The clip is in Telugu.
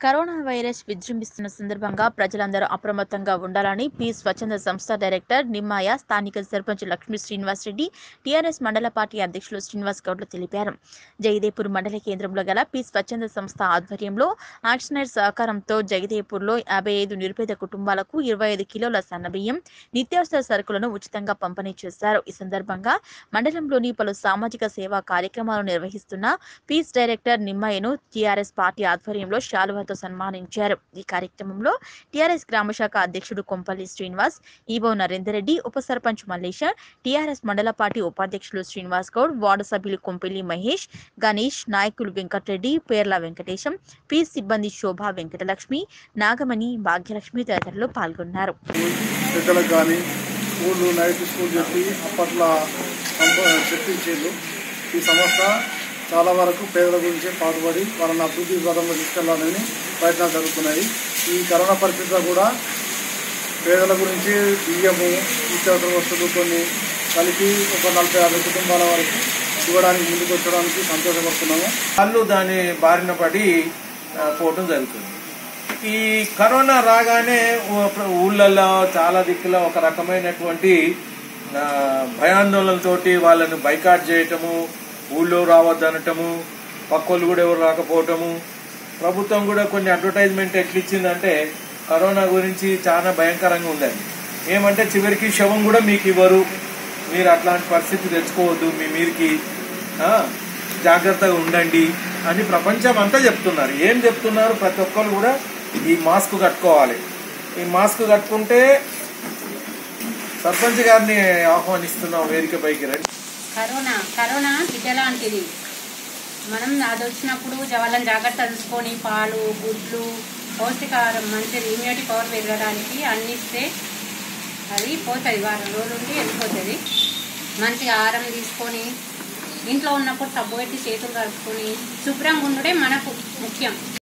కరోనా వైరస్ విజృంభిస్తున్న సందర్భంగా ప్రజలందరూ అప్రమత్తంగా ఉండాలని పీ స్వచ్ఛంద సంస్థ డైరెక్టర్ నిమ్మాయ స్థానిక సర్పంచ్ లక్ష్మీ శ్రీనివాస్ రెడ్డి టీఆర్ఎస్ మండల పార్టీ అధ్యక్షులు శ్రీనివాస్ గౌడ్లు తెలిపారు జయదేపూర్ మండల కేంద్రంలో గల పీ స్వచ్ఛంద సంస్థ ఆధ్వర్యంలో యాక్షనైర్ సహకారంతో జగదేపూర్లో యాభై ఐదు నిరుపేద కుటుంబాలకు ఇరవై ఐదు కిలోల సన్నబియ్యం నిత్యావసర సరుకులను ఉచితంగా పంపిణీ చేశారు ఈ సందర్భంగా మండలంలోని పలు సామాజిక సేవా కార్యక్రమాలు నిర్వహిస్తున్న పీస్ డైరెక్టర్ నిమ్మయ్యను టీఆర్ఎస్ పార్టీ ఆధ్వర్యంలో శాలువాతో సన్మానించారు ఈ కార్యక్రమంలో టీఆర్ఎస్ గ్రామశాఖ అధ్యక్షుడు కొంపల్లి శ్రీనివాస్ ఈవో నరేందర్ రెడ్డి ఉప సర్పంచ్ మల్లేశ టీఆర్ఎస్ మండల పార్టీ ఉపాధ్యక్షులు శ్రీనివాస్ గౌడ్ వార్డు సభ్యులు కొంపెల్లి మహేష్ గణేష్ నాయకులు వెంకటరెడ్డి పేర్ల వెంకటేశం పీస్ సిబ్బంది శోభా వెంకటలక్ష్మి నాగమణి భాగ్యలక్ష్మి తదితరులు పాల్గొన్నారు పెద్దలకు కానీ స్కూళ్ళు నైట్ స్కూల్ చెప్పి అప్పట్లో సంప- చెప్పించేళ్ళు ఈ సంస్థ చాలా వరకు పేదల గురించే పాటుపడి వాళ్ళని అభివృద్ధి పదంలో తీసుకెళ్లాలని ప్రయత్నాలు జరుగుతున్నాయి ఈ కరోనా పరిస్థితిలో కూడా పేదల గురించి బియ్యము నిత్యావసర వస్తువులు కొన్ని కలిపి ఒక నలభై యాభై కుటుంబాల వరకు ఇవ్వడానికి ముందుకు వచ్చడానికి సంతోషపడుతున్నాము వాళ్ళు దాని బారిన పడి ఆ, పోవటం జరుగుతుంది ఈ కరోనా రాగానే ఊ- ఊళ్ళల్లో చాలా దిక్కులో ఒక రకమైనటువంటి ఆ, భయాందోళనతోటి వాళ్ళని బైకాట్ చేయటము ఊళ్ళో రావద్దనటము పక్కోళ్ళు కూడా ఎవరు రాకపోవటము ప్రభుత్వం కూడా కొన్ని అడ్వర్టైజ్మెంట్ ఎట్లా ఇచ్చిందంటే కరోనా గురించి చాలా భయంకరంగా ఉందండి ఏమంటే చివరికి శవం కూడా మీకు ఇవ్వరు మీరు అట్లాంటి పరిస్థితి తెచ్చుకోవద్దు మీ మీరికి ఆ, జాగ్రత్తగా ఉండండి అని ప్రపంచం అంతా చెప్తున్నారు ఏం చెప్తున్నారు ప్రతి ఒక్కరు కూడా ఈ మాస్క్ కట్టుకోవాలి ఈ మాస్క్ కట్టుకుంటే సర్పంచ్ గారిని ఆహ్వానిస్తున్నాం వేదికపైకి రండి కరోనా కరోనా బిడ్డ లాంటిది మనం అది వచ్చినప్పుడు వాళ్ళని జాగ్రత్త చూసుకొని పాలు గుడ్లు పౌష్టికాహారం మంచిది ఇమ్యూనిటీ పవర్ పెరగడానికి అన్ని ఇస్తే అది పోతుంది వారం రోజులు ఉండి వెళ్ళిపోతుంది మంచిగా ఆహారం తీసుకొని ఇంట్లో ఉన్నప్పుడు సబ్బు పెట్టి చేతులు కలుపుకొని శుభ్రంగా ఉండడే మనకు ముఖ్యం